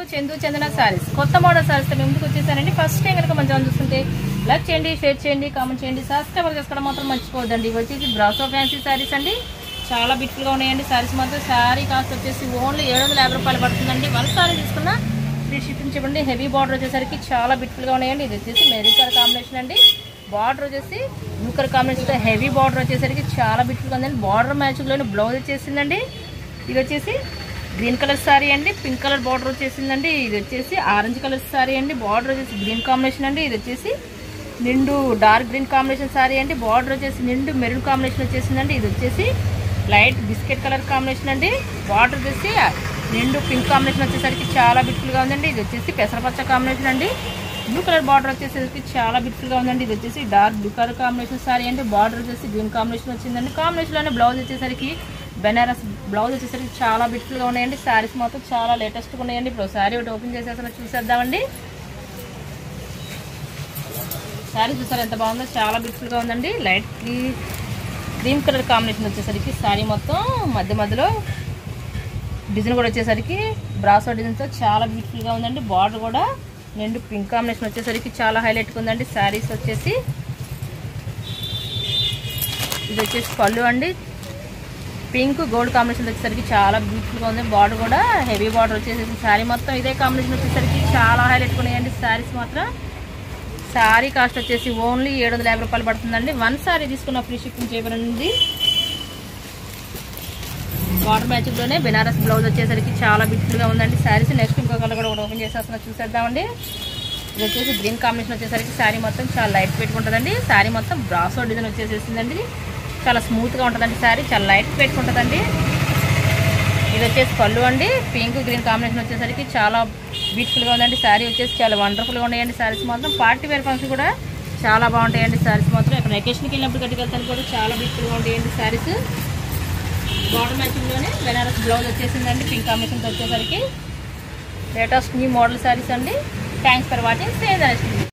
చందు చందన సారీస్ కొత్త మోడల్ సారీస్ తో ముందుకు వచ్చేసానండి ఫస్ట్ టైం కనుక మంచిగా చూస్తుంటే లైక్ చేయండి షేర్ చేయండి కామెంట్ చేయండి సబ్స్క్రైబర్ చేసుకోవడం మాత్రం మర్చిపోవద్దండి ఇవి వచ్చేసి బ్రాసో ఫ్యాన్సీ సారీస్ అండి చాలా beautiful గా ఉన్నాయండి సారీస్ మాత్రం శారీ కాస్ట్ వచ్చేసి ఓన్లీ ఏడు వందల యాభై రూపాయలు పడుతుందండి వన్ సారీ తీసుకున్న ఫ్రీ షిప్పింగ్ చెప్పండి హెవీ బార్డర్ వచ్చేసరికి చాలా beautiful గా ఉన్నాయండి ఇది వచ్చేసి మెరూన్ కలర్ కాంబినేషన్ అండి బార్డర్ వచ్చేసి blue colour combination heavy border వచ్చేసరికి చాలా beautiful గా ఉందండి బార్డర్ మ్యాచింగ్లోనే బ్లౌజ్ వచ్చేసిందండి ఇది వచ్చేసి గ్రీన్ కలర్ సారీ అండి పింక్ కలర్ బార్డర్ వచ్చేసిందండి ఇది వచ్చేసి ఆరెంజ్ కలర్ సారీ అండి బార్డర్ వచ్చేసి గ్రీన్ కాంబినేషన్ అండి ఇది వచ్చేసి నిండు డార్క్ గ్రీన్ కాంబినేషన్ సారీ అండి బార్డర్ వచ్చేసి నిండు మెరూన్ కాంబినేషన్ వచ్చేసిందండి ఇది వచ్చేసి లైట్ బిస్కెట్ కలర్ కాంబినేషన్ అండి బార్డర్ వచ్చేసి నిండు పింక్ కాంబినేషన్ వచ్చేసరికి చాలా beautiful గా ఉందండి ఇది వచ్చేసి పెసరపచ్చ కాంబినేషన్ అండి బ్లూ కలర్ బార్డర్ వచ్చేసరికి చాలా beautiful గా ఉందండి ఇది వచ్చేసి dark blue colour combination sari అండి బార్డర్ వచ్చేసి గ్రీన్ కాంబినేషన్ వచ్చిందండి కాంబినేషన్లోనే బ్లౌజ్ వచ్చేసరికి బెనారస్ బ్లౌజ్ వచ్చేసరికి చాలా beautiful గా ఉన్నాయండి శారీస్ మాత్రం చాలా లేటెస్ట్గా ఉన్నాయండి ఇప్పుడు శారీ ఒకటి ఓపెన్ చేసి అసలు చూసేద్దామండి శారీ చూసారు ఎంత బాగుందో చాలా beautiful గా ఉందండి లైట్ క్రీమ్ కలర్ కాంబినేషన్ వచ్చేసరికి శారీ మొత్తం మధ్య మధ్యలో డిజైన్ కూడా వచ్చేసరికి బ్రాసో డిజైన్తో చాలా beautiful గా ఉందండి బార్డర్ కూడా నిండు పింక్ కాంబినేషన్ వచ్చేసరికి చాలా హైలైట్గా ఉందండి శారీస్ వచ్చేసి ఇది వచ్చేసి పళ్ళు అండి పింక్ గోల్డ్ కాంబినేషన్ వచ్చేసరికి చాలా beautiful గా ఉంది బార్డర్ కూడా హెవీ బార్డర్ వచ్చేసి శారీ మొత్తం ఇదే కాంబినేషన్ వచ్చేసరికి చాలా హైలైట్ ఉన్నాయండి శారీస్ మాత్రం శారీ కాస్ట్ వచ్చేసి ఓన్లీ ఏడు వందల యాభై రూపాయలు పడుతుందండి వన్ శారీ తీసుకున్న ఫ్రీ షిప్పింగ్ చేయబడింది వాటర్ మ్యాచింగ్లోనే బెనారస్ బ్లౌజ్ వచ్చేసరికి చాలా beautiful గా ఉందండి శారీస్ నెక్స్ట్ ఇంకో కలర్ కూడా ఒకటి ఓపెన్ చేసేస్తున్నా చూసేద్దామండి ఇది వచ్చేసి గ్రీన్ కాంబినేషన్ వచ్చేసరికి శారీ మొత్తం చాలా లైట్ వెయిట్ ఉంటుందండి శారీ మొత్తం బ్రాసో డిజైన్ వచ్చేసేసిందండి చాలా స్మూత్గా ఉంటుందండి శారీ చాలా లైట్ వెయిట్ ఉంటుందండి ఇది వచ్చేసి పళ్ళు అండి పింక్ గ్రీన్ కాంబినేషన్ వచ్చేసరికి చాలా బ్యూటిఫుల్గా ఉందండి శారీ వచ్చేసి చాలా వండర్ఫుల్గా ఉన్నాయండి శారీస్ మాత్రం పార్టీ వేర్ ఫంక్షన్ కూడా చాలా బాగుంటాయండి శారీస్ మాత్రం ఇక్కడ వెకేషన్కి వెళ్ళినప్పుడు కట్టుకెళ్తాను కూడా చాలా బ్యూటిఫుల్గా ఉంటాయండి శారీస్ బార్డర్ మ్యాచింగ్లోనే బెనారస్ బ్లౌజ్ వచ్చేసిందండి పింక్ కాంబినేషన్తో వచ్చేసరికి లేటెస్ట్ న్యూ మోడల్ శారీస్ అండి థ్యాంక్స్ ఫర్ వాచింగ్ సేమ్